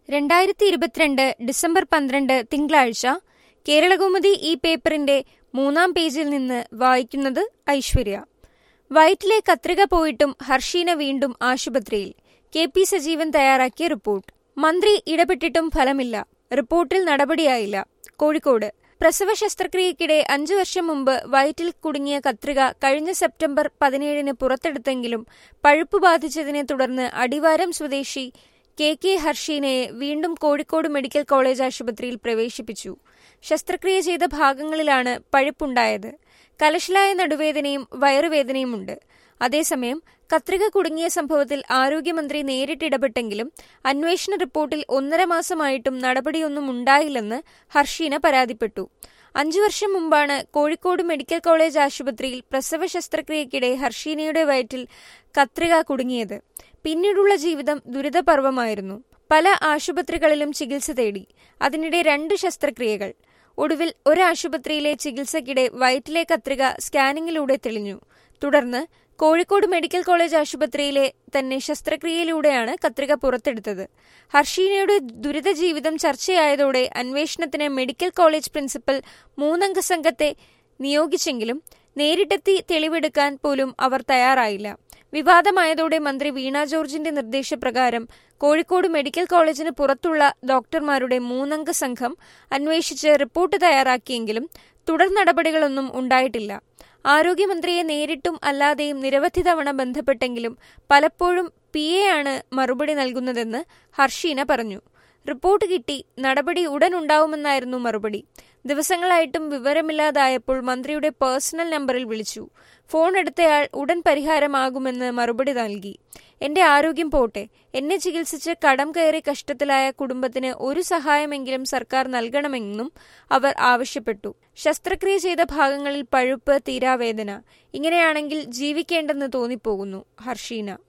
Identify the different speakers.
Speaker 1: രണ്ടായിരത്തി ഇരുപത്തിരണ്ട് ഡിസംബർ പന്ത്രണ്ട് തിങ്കളാഴ്ച കേരളകൗമുദി ഈ പേപ്പറിന്റെ മൂന്നാം പേജിൽ നിന്ന് വായിക്കുന്നത് ഐശ്വര്യ വയറ്റിലെ കത്രിക പോയിട്ടും ഹർഷീന വീണ്ടും ആശുപത്രിയിൽ കെ പി സജീവൻ തയ്യാറാക്കിയ റിപ്പോർട്ട് മന്ത്രി ഇടപെട്ടിട്ടും ഫലമില്ല റിപ്പോർട്ടിൽ നടപടിയായില്ല കോഴിക്കോട് പ്രസവ ശസ്ത്രക്രിയയ്ക്കിടെ അഞ്ചു വർഷം മുമ്പ് വയറ്റിൽ കുടുങ്ങിയ കത്രിക കഴിഞ്ഞ സെപ്റ്റംബർ പതിനേഴിന് പുറത്തെടുത്തെങ്കിലും പഴുപ്പ് ബാധിച്ചതിനെ തുടർന്ന് അടിവാരം സ്വദേശി കെ കെ ഹർഷീനയെ വീണ്ടും കോഴിക്കോട് മെഡിക്കൽ കോളേജ് ആശുപത്രിയിൽ പ്രവേശിപ്പിച്ചു ശസ്ത്രക്രിയ ചെയ്ത ഭാഗങ്ങളിലാണ് പഴുപ്പുണ്ടായത് കലശലായ നടുവേദനയും വയറുവേദനയുമുണ്ട് അതേസമയം കത്രിക കുടുങ്ങിയ സംഭവത്തിൽ ആരോഗ്യമന്ത്രി നേരിട്ടിടപെട്ടെങ്കിലും അന്വേഷണ റിപ്പോർട്ടിൽ ഒന്നര മാസമായിട്ടും നടപടിയൊന്നും ഉണ്ടായില്ലെന്ന് ഹർഷീന പരാതിപ്പെട്ടു അഞ്ചു വർഷം മുമ്പാണ് കോഴിക്കോട് മെഡിക്കൽ കോളേജ് ആശുപത്രിയിൽ പ്രസവ ശസ്ത്രക്രിയയ്ക്കിടെ ഹർഷീനയുടെ വയറ്റിൽ കത്രിക കുടുങ്ങിയത് പിന്നീടുള്ള ജീവിതം ദുരിതപർവമായിരുന്നു പല ആശുപത്രികളിലും ചികിത്സ തേടി അതിനിടെ രണ്ട് ശസ്ത്രക്രിയകൾ ഒടുവിൽ ഒരാശുപത്രിയിലെ ചികിത്സയ്ക്കിടെ വയറ്റിലെ കത്രിക സ്കാനിങ്ങിലൂടെ തെളിഞ്ഞു തുടർന്ന് കോഴിക്കോട് മെഡിക്കൽ കോളേജ് ആശുപത്രിയിലെ തന്നെ ശസ്ത്രക്രിയയിലൂടെയാണ് കത്രിക പുറത്തെടുത്തത് ഹർഷീനയുടെ ദുരിത ജീവിതം ചർച്ചയായതോടെ അന്വേഷണത്തിന് മെഡിക്കൽ കോളേജ് പ്രിൻസിപ്പൽ മൂന്നംഗ സംഘത്തെ നിയോഗിച്ചെങ്കിലും നേരിട്ടെത്തി തെളിവെടുക്കാൻ പോലും അവർ തയ്യാറായില്ല വിവാദമായതോടെ മന്ത്രി വീണ ജോർജിന്റെ നിർദ്ദേശപ്രകാരം കോഴിക്കോട് മെഡിക്കൽ കോളേജിന് പുറത്തുള്ള ഡോക്ടർമാരുടെ മൂന്നംഗ സംഘം അന്വേഷിച്ച് റിപ്പോർട്ട് തയ്യാറാക്കിയെങ്കിലും തുടർ നടപടികളൊന്നും ഉണ്ടായിട്ടില്ല ആരോഗ്യമന്ത്രിയെ നേരിട്ടും അല്ലാതെയും നിരവധി തവണ ബന്ധപ്പെട്ടെങ്കിലും പലപ്പോഴും പി എ ആണ് മറുപടി നൽകുന്നതെന്ന് ഹർഷീന പറഞ്ഞു റിപ്പോർട്ട് കിട്ടി നടപടി ഉടൻ ഉണ്ടാവുമെന്നായിരുന്നു മറുപടി ദിവസങ്ങളായിട്ടും വിവരമില്ലാതായപ്പോൾ മന്ത്രിയുടെ പേഴ്സണൽ നമ്പറിൽ വിളിച്ചു ഫോൺ എടുത്തയാൾ ഉടൻ പരിഹാരമാകുമെന്ന് മറുപടി നൽകി എന്റെ ആരോഗ്യം പോട്ടെ എന്നെ ചികിത്സിച്ച് കടം കയറി കഷ്ടത്തിലായ കുടുംബത്തിന് ഒരു സഹായമെങ്കിലും സർക്കാർ നൽകണമെന്നും അവർ ആവശ്യപ്പെട്ടു ശസ്ത്രക്രിയ ചെയ്ത ഭാഗങ്ങളിൽ പഴുപ്പ് തീരാവേദന ഇങ്ങനെയാണെങ്കിൽ ജീവിക്കേണ്ടെന്ന് തോന്നിപ്പോകുന്നു ഹർഷീന